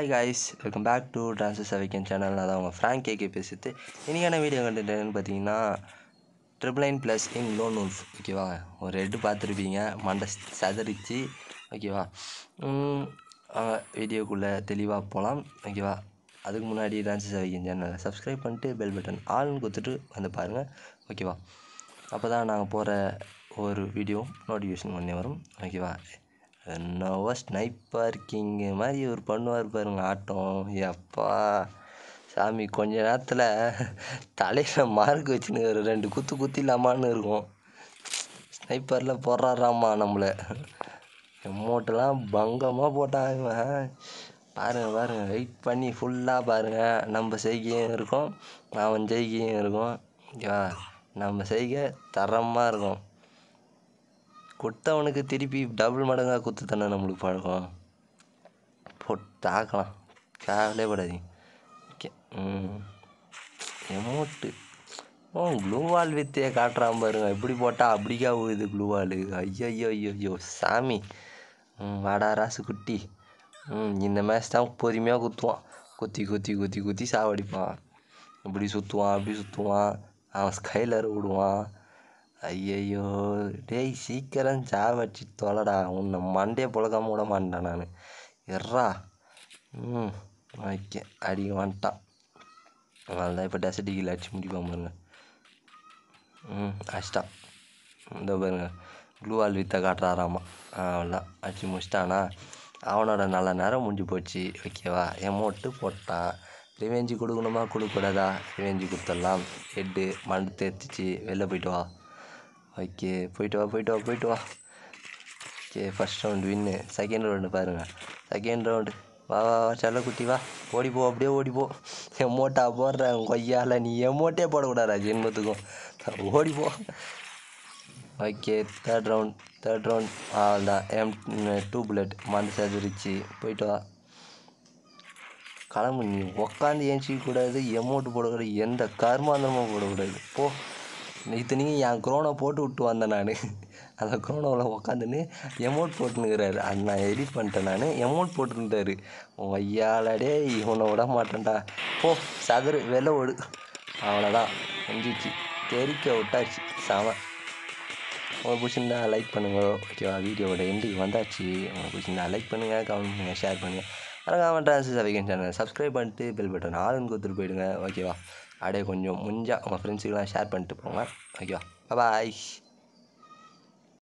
hi guys welcome back to ட்ரான்சஸ் அவைக்கன் channel நான் தான் உங்கள் ஃப்ராங்க் கேகே பேசிட்டு இன்றைக்கான வீடியோ கண்டுட்டேன்னு பார்த்தீங்கன்னா triple nine plus in lone wolf ஓகேவா ஒரு ரெட்டு பார்த்துருப்பீங்க மண்டை சதறிச்சு ஓகேவா வீடியோக்குள்ளே தெளிவாக போகலாம் ஓகேவா அதுக்கு முன்னாடி டான்சஸ் அவைக்கன் சேனலை சப்ஸ்கிரைப் பண்ணிட்டு பெல் பட்டன் ஆல்னு கொடுத்துட்டு வந்து பாருங்கள் ஓகேவா அப்போ தான் நாங்கள் போகிற ஒரு வீடியோ நோட்டிஃபிகேஷன் பண்ணி வரும் ஓகேவா என்னவோ ஸ்னைப்பர் கிங்கு மாதிரி ஒரு பண்ணுவார் பாருங்க ஆட்டம் எப்பா சாமி கொஞ்ச நேரத்தில் தலையில் மார்க் வச்சுன்னு ஒரு ரெண்டு குத்து குத்திலாமான்னு இருக்கும் ஸ்னைப்பரில் போடுறாராம்மா நம்மளை எமௌண்ட்டெல்லாம் பங்கமாக போட்டான் இவன் பாருங்க பாருங்க வெயிட் பண்ணி ஃபுல்லாக பாருங்கள் நம்ம செய்கையும் இருக்கும் அவன் செய்கையும் இருக்கும் ஓகேவா நம்ம செய்கை தரமாக இருக்கும் கொடுத்தவனுக்கு திருப்பி டபுள் மடங்காக குத்து தானே நம்மளுக்கு பழக்கம் போட்டு தாக்கலாம் கேவலே படாதீங்க ஓகே ம் எமௌண்ட்டு ஓ க்ளூவால் வித்தையை காட்டுறான் பாருங்க எப்படி போட்டால் அப்படிக்கா போகுது க்ளூவால் ஐயோ ஐயோ ஐயோ ஐயோ சாமி ம் வாடா ராசு குட்டி ம் இந்த மேட்ச் தான் பொறுமையாக குத்துவான் குத்தி குத்தி குத்தி குத்தி சாவடிப்பான் இப்படி சுற்றுவான் அப்படி சுற்றுவான் அவன் ஸ்கைலர் விடுவான் ஐயையோ டேய் சீக்கிரம் சாவடிச்சு தொலைடா உன்னை மண்டையை புழக்காம விட மாட்டேன் நான் எர்ரா ம் ஓகே அடிக்க வந்துட்டான் அவ்வளோதான் இப்போ டெசடிக்கில் அடிச்சு முடிப்பான் பாருங்க ம் அடிச்சிட்டான் இந்த பாருங்க க்ளூவால் வித்தை காட்டுறாராமா அவ்வளோதான் அடிச்சு முடிச்சிட்டானா அவனோட நல்ல நேரம் முடிஞ்சு போச்சு ஓகேவா எமௌண்ட்டு போட்டான் ரிவெஞ்சு கொடுக்கணுமா கொடுக்கக்கூடாதா ரிவெஞ்சு கொடுத்துடலாம் ஹெட்டு மண்டு தேர்த்திச்சு வெளில போயிட்டு வா ஓகே போயிட்டு வா போயிட்டு வா போயிட்டு வா okay first round win second round பாருங்கள் செகண்ட் ரவுண்டு வா வா வா செல்லக்குட்டி வா ஓடி போ அப்படியே ஓடி போ எமோட்டா போடுறேன் கொய்யால நீ எமோட்டே போடக்கூடாதா ஜென்மத்துக்கும் ஓடி போ okay third round third round அவ்வளோதான் எம் டூ புல்லட் மண்டு சதுரிச்சு போயிட்டு வா கிளம்பு நீ உக்காந்து ஏஞ்சிக்க கூடாது எமௌண்ட் போடக்கூடாது எந்த கர்மாந்தரமும் போடக்கூடாது போ இத்தனைக்கும் என் குரோனை போட்டு விட்டு வந்தேன் நான் அந்த குரோனோவில் உக்காந்துன்னு எமௌண்ட் போட்டுனுக்கிறாரு அது நான் எடிட் பண்ணிட்டேன் நான் எமௌண்ட் போட்டுருந்தாரு ஐயாலடே இவனை விட மாட்டேன்டா போ சதுரு வெளில ஓடு அவ்வளோதான் முடிஞ்சிச்சு தெரிக்க விட்டாச்சு செம உங்களுக்கு பிடிச்சிருந்தா லைக் பண்ணுங்க ஓகேவா வீடியோவோட எண்டுக்கு வந்தாச்சு உங்களுக்கு பிடிச்சிருந்தா லைக் பண்ணுங்கள் கமெண்ட் பண்ணுங்கள் ஷேர் பண்ணுங்கள் மறக்காமல் ட்ரான்ஸஸ் அவைக்கன் சேனல் சப்ஸ்கிரைப் பண்ணிட்டு பெல் பட்டன் ஆளுன்னு கொடுத்துட்டு போயிடுங்க ஓகேவா அப்படியே கொஞ்சம் முடிஞ்சால் உங்கள் ஃப்ரெண்ட்ஸுக்கெல்லாம் ஷேர் பண்ணிட்டு போங்க ஓகேவா பாய்